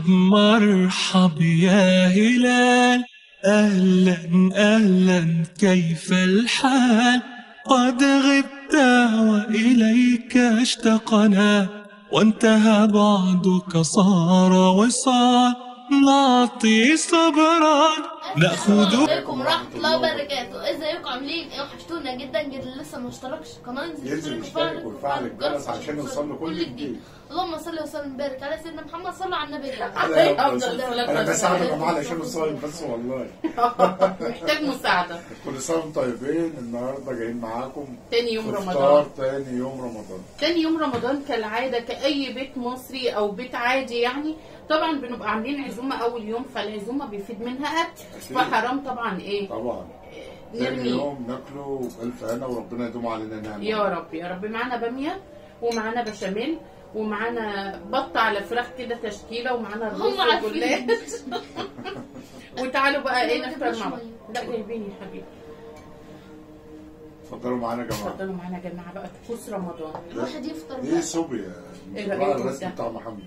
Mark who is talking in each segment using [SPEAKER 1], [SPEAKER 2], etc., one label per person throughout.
[SPEAKER 1] مرحب يا هلال أهلا أهلا كيف الحال قد غبت وإليك اشتقنا وانتهى بعدك صار وصال نعطي صبرا نأخذ
[SPEAKER 2] عليكم ورحمة الله وبركاته ازيكم عاملين ايه وحشتونا جدا جدا لسه ما اشتركش قناة انزل
[SPEAKER 3] ينزل يشترك ويفعل الجرس عشان يوصل له كل جديد
[SPEAKER 2] اللهم صل وسلم وبارك على سيدنا محمد صلى على النبي
[SPEAKER 3] عليه
[SPEAKER 4] أفضل
[SPEAKER 3] أفضل
[SPEAKER 4] الصلاة
[SPEAKER 3] انا بساعدك يا
[SPEAKER 4] والسلام.
[SPEAKER 3] جماعه علشان الصايم بس والله
[SPEAKER 4] محتاج مساعدة
[SPEAKER 3] كل سنه وانتم طيبين النهارده جايين معاكم
[SPEAKER 4] تاني يوم
[SPEAKER 3] في
[SPEAKER 4] رمضان
[SPEAKER 3] افطار تاني يوم رمضان
[SPEAKER 4] تاني يوم رمضان كالعادة كأي بيت مصري أو بيت عادي يعني طبعا بنبقى عاملين عزومة أول يوم فالعزومة بيفيد منها أكل
[SPEAKER 3] أكيد.
[SPEAKER 4] فحرام طبعا إيه
[SPEAKER 3] طبعا تاني
[SPEAKER 4] نرمي
[SPEAKER 3] يوم ناكله بألف هنا وربنا يدوم علينا نعمة
[SPEAKER 4] يا رب يا رب معانا بامية ومعانا بشاميل ومعانا بط على فراخ كده تشكيلة ومعانا الرز
[SPEAKER 2] هم عارفين
[SPEAKER 4] والجلاش وتعالوا بقى ايه
[SPEAKER 2] ما
[SPEAKER 4] نفطر
[SPEAKER 2] جبناش
[SPEAKER 4] مع بعض
[SPEAKER 2] مية.
[SPEAKER 4] لا جايبين يا حبيبي
[SPEAKER 3] اتفضلوا معانا يا جماعه
[SPEAKER 4] اتفضلوا معانا يا جماعة بقى طقوس رمضان
[SPEAKER 2] الواحد يفطر
[SPEAKER 3] ايه
[SPEAKER 2] بقى
[SPEAKER 3] صوبيا
[SPEAKER 4] إيه
[SPEAKER 3] الطباع
[SPEAKER 4] رأيكم
[SPEAKER 3] الرسمي
[SPEAKER 4] ده؟
[SPEAKER 3] بتاع محمد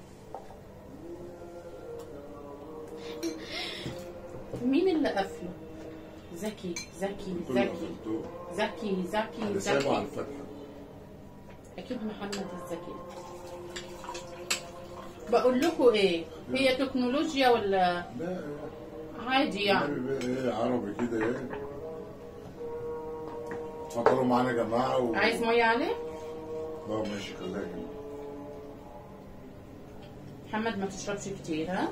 [SPEAKER 4] مين اللي قفله؟ ذكي ذكي
[SPEAKER 3] كله
[SPEAKER 4] ذكي
[SPEAKER 3] قفلتوه.
[SPEAKER 4] ذكي ذكي
[SPEAKER 3] اللي سايبه على
[SPEAKER 4] ذكي
[SPEAKER 3] الفتحه
[SPEAKER 4] اكيد محمد الذكي بقول لكم ايه هي تكنولوجيا ولا
[SPEAKER 3] لا
[SPEAKER 4] عادي يعني
[SPEAKER 3] النبي بقى ايه عربي كده ايه اتفضلوا معانا يا جماعه و...
[SPEAKER 4] عايز ميه عليه
[SPEAKER 3] اه ماشي خليها كده
[SPEAKER 4] محمد ما تشربش كتير ها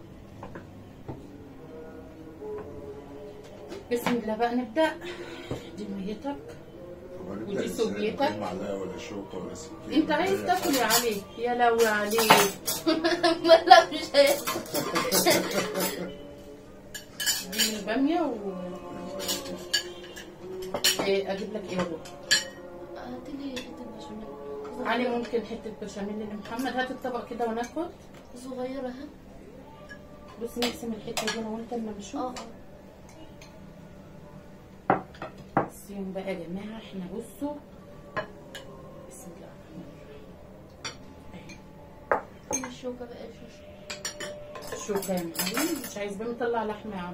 [SPEAKER 4] بسم الله بقى نبدا دي ميتك
[SPEAKER 3] طب هنبدأ
[SPEAKER 4] ودي
[SPEAKER 3] ازاي؟
[SPEAKER 4] سوبيتك؟
[SPEAKER 3] من غير معلقه ولا شوكه ولا سكينه
[SPEAKER 4] انت عايز تاكل يا علي يا لو يا علي
[SPEAKER 2] لا مش هياكل
[SPEAKER 4] دي الباميه و إيه اجيب لك ايه يا بابا؟
[SPEAKER 2] هاتلي حتة بشاميل
[SPEAKER 4] علي ممكن حته بشاميل لمحمد هات الطبق كده وناخد
[SPEAKER 2] صغيرة ها
[SPEAKER 4] بص نقسم الحته دي انا وانت لما نشوف
[SPEAKER 2] اه
[SPEAKER 4] بس يوم بقى يا جماعه احنا بصوا بسم الله الرحمن الرحيم
[SPEAKER 2] فين الشوكة بقى الشوشة
[SPEAKER 4] شوكة يا معلم مش عايز بقى نطلع لحمة يا عم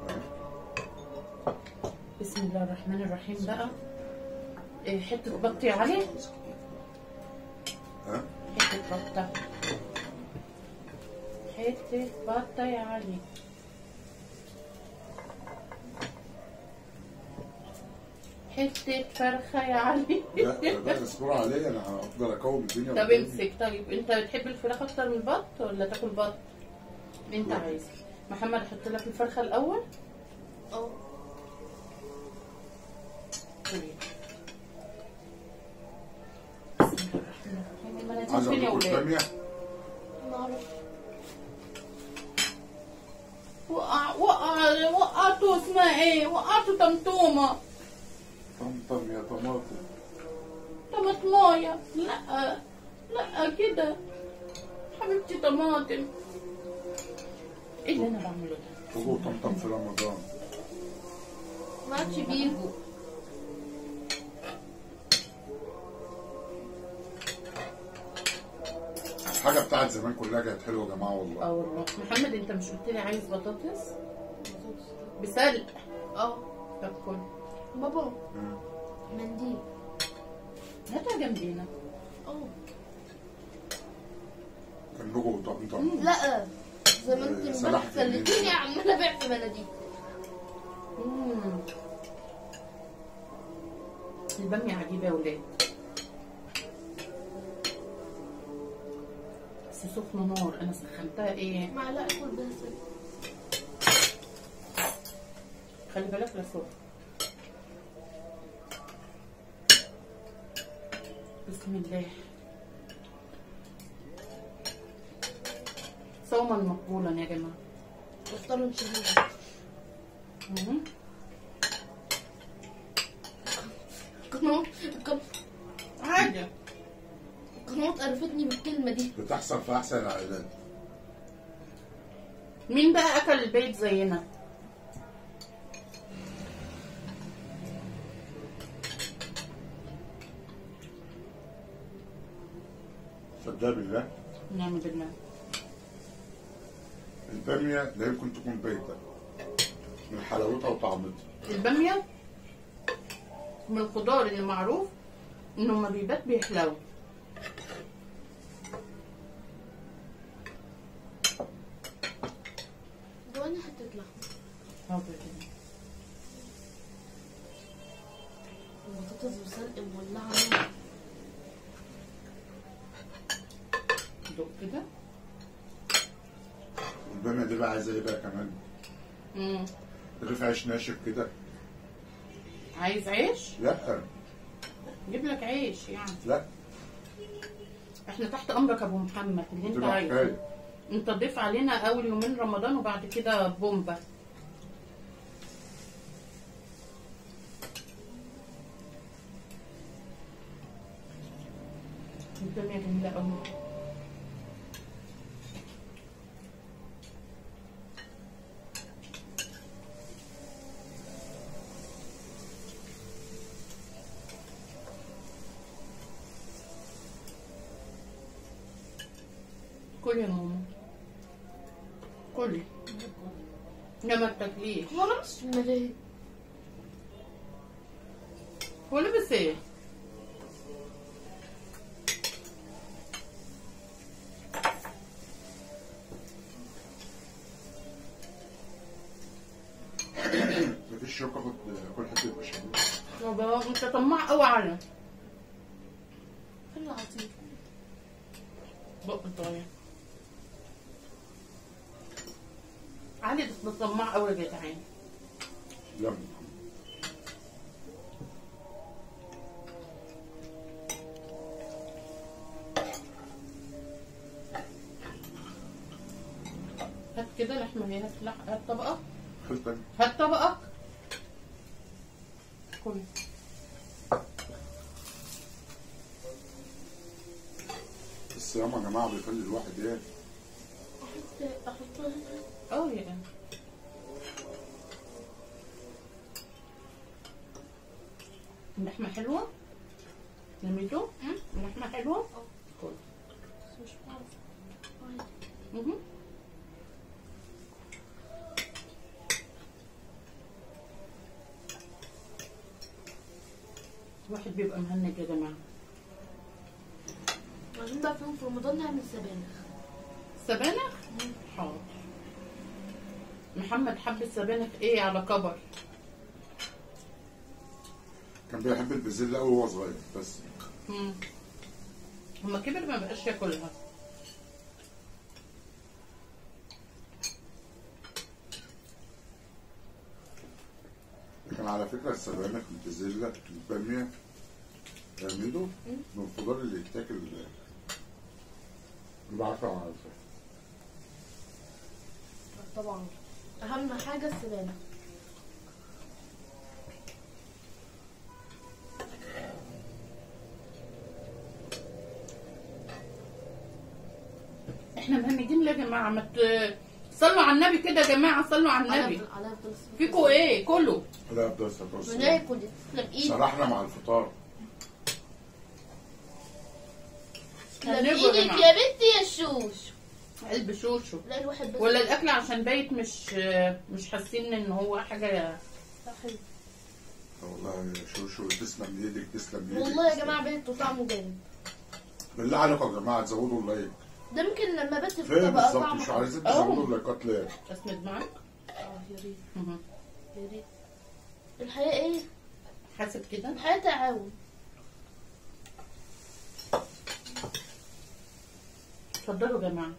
[SPEAKER 4] بسم الله الرحمن الرحيم بقى إيه، حتة بط يا علي
[SPEAKER 3] ها
[SPEAKER 4] حتة بطة حتة بطة يا علي حتة فرخة يا علي
[SPEAKER 3] لا لا اصبروا عليا انا هفضل اكوم الدنيا
[SPEAKER 4] طب
[SPEAKER 3] قدامي.
[SPEAKER 4] امسك طيب انت بتحب الفراخ اكتر من البط ولا تاكل بط؟ انت
[SPEAKER 3] لا.
[SPEAKER 4] عايز محمد احط لك الفرخة الاول
[SPEAKER 2] اه
[SPEAKER 4] طيب. بسم الله الرحمن الرحيم المناديل
[SPEAKER 3] عايز
[SPEAKER 4] فين يا
[SPEAKER 3] اقول لكم
[SPEAKER 4] ولاد؟
[SPEAKER 3] الباميه
[SPEAKER 2] معرفش
[SPEAKER 4] وقع وقع وقعتوا اسمها ايه؟ وقعتوا طمطومة
[SPEAKER 3] طمطم يا طماطم
[SPEAKER 4] طماطماية لا لا كده حبيبتي طماطم ايه اللي انا بعمله ده؟
[SPEAKER 3] فوق طمطم في رمضان
[SPEAKER 2] ما عادش بيجوا
[SPEAKER 3] الحاجه بتاعت زمان كلها كانت حلوه يا جماعه والله
[SPEAKER 4] اه والله محمد انت مش قلت لي عايز بطاطس بسلق
[SPEAKER 2] اه
[SPEAKER 4] طب كل
[SPEAKER 2] بابا
[SPEAKER 3] مم.
[SPEAKER 2] منديل
[SPEAKER 4] هاتها جنبينا
[SPEAKER 2] اه
[SPEAKER 3] كان لكم طمطم
[SPEAKER 2] لا زي ما انت
[SPEAKER 3] سلحت
[SPEAKER 2] امبارح خليتيني عمالة ابيع في مناديل
[SPEAKER 4] مم. البامية عجيبة يا ولاد بس سخنة نار انا سخنتها ايه
[SPEAKER 2] معلقة كل بس
[SPEAKER 4] خلي بالك لا سخن بسم الله صوما مقبولا يا جماعة
[SPEAKER 2] افطروا ان شاء الله
[SPEAKER 4] مم.
[SPEAKER 2] القناة القناة
[SPEAKER 4] عادي
[SPEAKER 2] القناة قرفتني بالكلمة دي
[SPEAKER 3] بتحصل في احسن العائلات
[SPEAKER 4] مين بقى اكل البيت زينا
[SPEAKER 3] صدق بالله
[SPEAKER 4] نعم بالله
[SPEAKER 3] الباميه لا يمكن تكون بايته من حلاوتها وطعمتها
[SPEAKER 4] الباميه من الخضار اللي معروف انه ما بيبات بيحلو
[SPEAKER 2] جواني حتة لحمة
[SPEAKER 4] حاضر كده.
[SPEAKER 2] البطاطس وسلق مولعة نار.
[SPEAKER 4] دوق كده
[SPEAKER 3] والباميه دي بقى عايزه ايه بقى كمان
[SPEAKER 4] مم.
[SPEAKER 3] رغيف عيش ناشف كده
[SPEAKER 4] عايز عيش
[SPEAKER 3] لا
[SPEAKER 4] جيب لك عيش يعني
[SPEAKER 3] لا
[SPEAKER 4] احنا تحت امرك يا ابو محمد اللي انت
[SPEAKER 3] تبقى
[SPEAKER 4] عايزه
[SPEAKER 3] حكايه
[SPEAKER 4] انت ضيف علينا اول يومين رمضان وبعد كده بومبا الدنيا جميلة قوي كل يا ماما كلي لا ما بتاكليش
[SPEAKER 2] هو انا مش ملاك
[SPEAKER 4] هو لابس ايه؟
[SPEAKER 3] مفيش شوكه خد كل حته بشاميل
[SPEAKER 4] بابا انت طماع قوي على
[SPEAKER 2] فين العصير
[SPEAKER 4] بق طاير علي ده طماع قوي يا جدعان
[SPEAKER 3] لا
[SPEAKER 4] هات كده لحمه هي هات لح- هات طبقه
[SPEAKER 3] خلطه
[SPEAKER 4] هات طبقه كل
[SPEAKER 3] الصيام يا جماعه بيخلي الواحد ايه
[SPEAKER 2] احط احط
[SPEAKER 4] اه يا اللحمه حلوه لميتو اللحمه حلوه كل
[SPEAKER 2] بس مش بعرف عادي.
[SPEAKER 4] مهم. الواحد بيبقى مهنج يا جماعه
[SPEAKER 2] عايزين بقى في يوم في رمضان نعمل سبانخ
[SPEAKER 4] سبانخ حاضر محمد حب السبانخ ايه على كبر
[SPEAKER 3] كان بيحب البازيلا قوي وهو صغير بس
[SPEAKER 4] مم. هما كبر ما بقاش ياكلها
[SPEAKER 3] كان على فكره السبانخ البازيلا الباميه يعملوا من الخضار اللي يتاكل اللي بعرفها على فكره
[SPEAKER 2] طبعا اهم حاجه السبانخ
[SPEAKER 4] احنا مهنجين ليه يا جماعه ما ت- صلوا على النبي كده يا جماعه صلوا على النبي
[SPEAKER 2] على على
[SPEAKER 4] فيكوا ايه كله
[SPEAKER 3] لا ابدا الصلاه والسلام
[SPEAKER 2] بناكل تسلم ايدك
[SPEAKER 3] سرحنا مع الفطار
[SPEAKER 2] تسلم
[SPEAKER 4] هنبقى
[SPEAKER 2] ايدك
[SPEAKER 4] جماعة.
[SPEAKER 2] يا بنتي يا شوش
[SPEAKER 4] قلب شوشو
[SPEAKER 2] لا الواحد بس
[SPEAKER 4] ولا الاكل عشان بايت مش مش حاسين ان هو حاجه
[SPEAKER 2] صحي.
[SPEAKER 3] والله يا شوشو تسلم ايدك تسلم ايدك
[SPEAKER 2] والله يا
[SPEAKER 3] تسلم.
[SPEAKER 2] جماعه بنت طعمه جامد
[SPEAKER 3] بالله عليكم يا جماعه تزودوا اللايك
[SPEAKER 2] ده ممكن لما بس في
[SPEAKER 3] فين
[SPEAKER 2] طبقه
[SPEAKER 3] بالظبط
[SPEAKER 2] طعمه
[SPEAKER 3] مش عايزين
[SPEAKER 4] أوه.
[SPEAKER 3] تزودوا اللايكات ليه؟
[SPEAKER 4] اسند معاك
[SPEAKER 2] اه يا ريت
[SPEAKER 4] مهم.
[SPEAKER 2] يا ريت الحياه ايه؟
[SPEAKER 4] حاسب كده
[SPEAKER 2] الحياه تعاون
[SPEAKER 4] اتفضلوا يا جماعه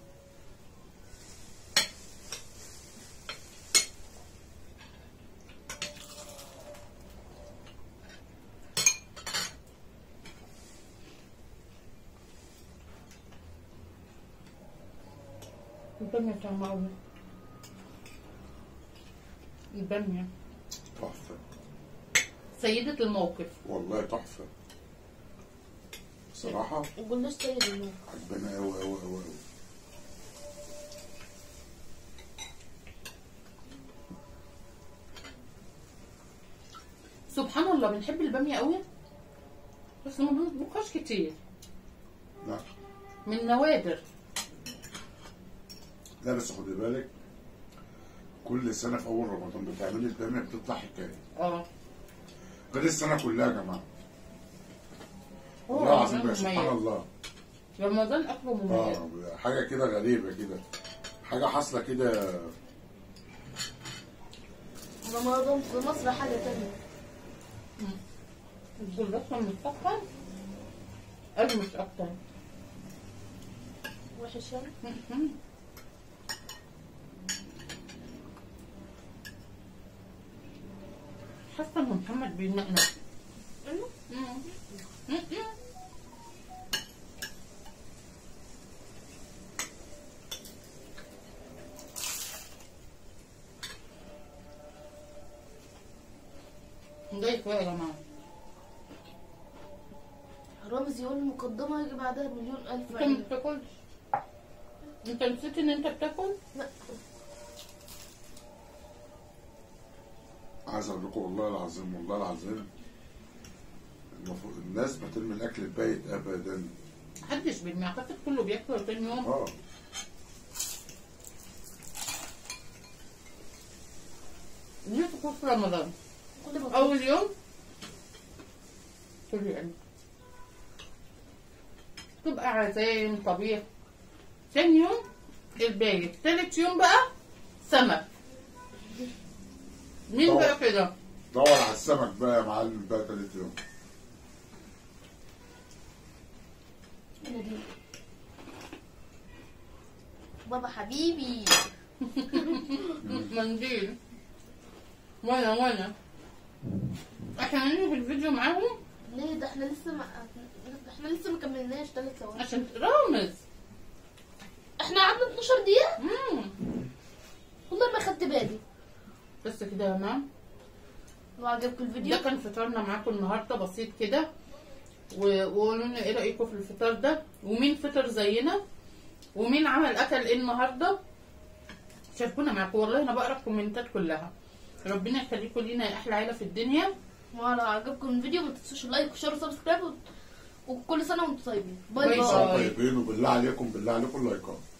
[SPEAKER 4] البامية طعمها قوي البامية
[SPEAKER 3] تحفه
[SPEAKER 4] سيدة الموقف
[SPEAKER 3] والله تحفه بصراحه
[SPEAKER 2] وقلنا سيد النور
[SPEAKER 3] عجباني قوي قوي قوي قوي
[SPEAKER 4] سبحان الله بنحب البامية قوي بس ما بنطبخهاش كتير
[SPEAKER 3] لا
[SPEAKER 4] من نوادر
[SPEAKER 3] لا بس خدي بالك كل سنه في اول رمضان بتعملي الباميه بتطلع حكايه
[SPEAKER 4] اه
[SPEAKER 3] غير السنه كلها يا جماعه
[SPEAKER 4] هو
[SPEAKER 3] والله العظيم
[SPEAKER 4] رمضان
[SPEAKER 3] يا سبحان
[SPEAKER 4] مميز.
[SPEAKER 3] الله
[SPEAKER 4] رمضان اكله مميز
[SPEAKER 3] اه حاجه كده غريبه كده حاجه حاصله كده
[SPEAKER 2] رمضان في مصر حاجة تانية
[SPEAKER 4] الجلاش المسكر قال مش اكتر
[SPEAKER 2] وحش يعني
[SPEAKER 4] مم. حاسه ان محمد بينقنق
[SPEAKER 2] أيوة.
[SPEAKER 4] مم. مم. ده شويه يا جماعه
[SPEAKER 2] رامز يقول المقدمة يجي بعدها مليون ألف
[SPEAKER 4] انت ما
[SPEAKER 2] عيد
[SPEAKER 4] بتاكلش انت نسيت ان انت بتاكل
[SPEAKER 2] لا
[SPEAKER 3] عايز اقول لكم والله العظيم والله العظيم المفروض الناس ما ترمي الاكل البايت ابدا
[SPEAKER 4] محدش بيرمي اعتقد كله بياكله تاني يوم
[SPEAKER 3] اه
[SPEAKER 4] دي تكون في رمضان
[SPEAKER 2] كل ما
[SPEAKER 4] اول يوم كل يوم تبقى عزايم طبيخ تاني يوم البايت تالت يوم بقى سمك مين
[SPEAKER 3] طبعا.
[SPEAKER 4] بقى كده
[SPEAKER 3] دور على السمك بقى يا معلم بقى تالت يوم
[SPEAKER 2] أنا دي بابا حبيبي
[SPEAKER 4] منديل وانا وانا احنا هننهي الفيديو معاهم
[SPEAKER 2] ليه ده احنا لسه ما احنا لسه ما كملناش ثلاث ثواني
[SPEAKER 4] عشان رامز
[SPEAKER 2] احنا قعدنا 12 دقيقة
[SPEAKER 4] مم.
[SPEAKER 2] والله ما خدت بالي
[SPEAKER 4] بس كده يا جماعه
[SPEAKER 2] لو عجبكم الفيديو
[SPEAKER 4] ده كان فطارنا معاكم النهارده بسيط كده و- وقولوا لنا ايه رايكم في الفطار ده ومين فطر زينا ومين عمل اكل ايه النهارده شاركونا معاكم والله انا بقرا الكومنتات كلها ربنا يخليكم لينا يا احلى عيله في الدنيا
[SPEAKER 2] ولو عجبكم الفيديو ما تنسوش اللايك وشير وسبسكرايب و- وكل سنة وانتم طيبين باي
[SPEAKER 4] باي
[SPEAKER 2] باي
[SPEAKER 4] باي.
[SPEAKER 3] طيبين وبالله عليكم بالله عليكم لايكات